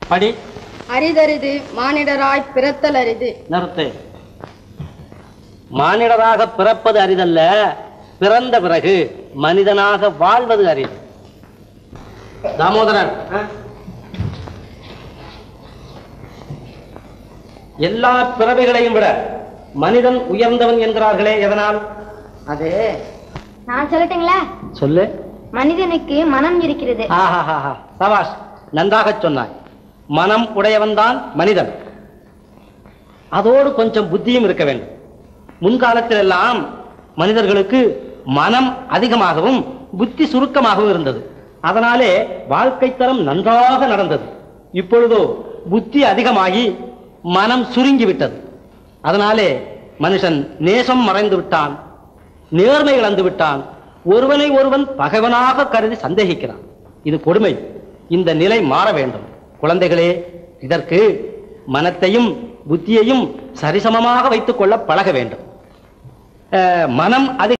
படி அரிதரிது மானிடராய் பிறத்தல் அரிது நிறுத்து மானிடராக பிறப்பது அரிதல்ல பிறந்த பிறகு மனிதனாக வாழ்வது அரிது தாமோதரன் எல்லா பிறவைகளையும் விட மனிதன் உயர்ந்தவன் என்கிறார்களே எதனால் அது நான் சொல்லட்டுங்களா சொல்லு மனிதனுக்கு மனம் இருக்கிறது ஆஹாஹாஹா. சபாஷ் நன்றாக சொன்னாய் மனம் உடையவன்தான் மனிதன் அதோடு கொஞ்சம் புத்தியும் இருக்க வேண்டும் முன்காலத்தில் எல்லாம் மனிதர்களுக்கு மனம் அதிகமாகவும் புத்தி சுருக்கமாகவும் இருந்தது அதனாலே வாழ்க்கை தரம் நன்றாக நடந்தது இப்பொழுதோ புத்தி அதிகமாகி மனம் சுருங்கி விட்டது அதனாலே மனுஷன் நேசம் மறைந்து விட்டான் நேர்மை இழந்து விட்டான் ஒருவனை ஒருவன் பகைவனாக கருதி சந்தேகிக்கிறான் இது கொடுமை இந்த நிலை மாற வேண்டும் குழந்தைகளே இதற்கு மனத்தையும் புத்தியையும் சரிசமமாக வைத்துக் கொள்ள பழக வேண்டும் அஹ், மனம் அதிக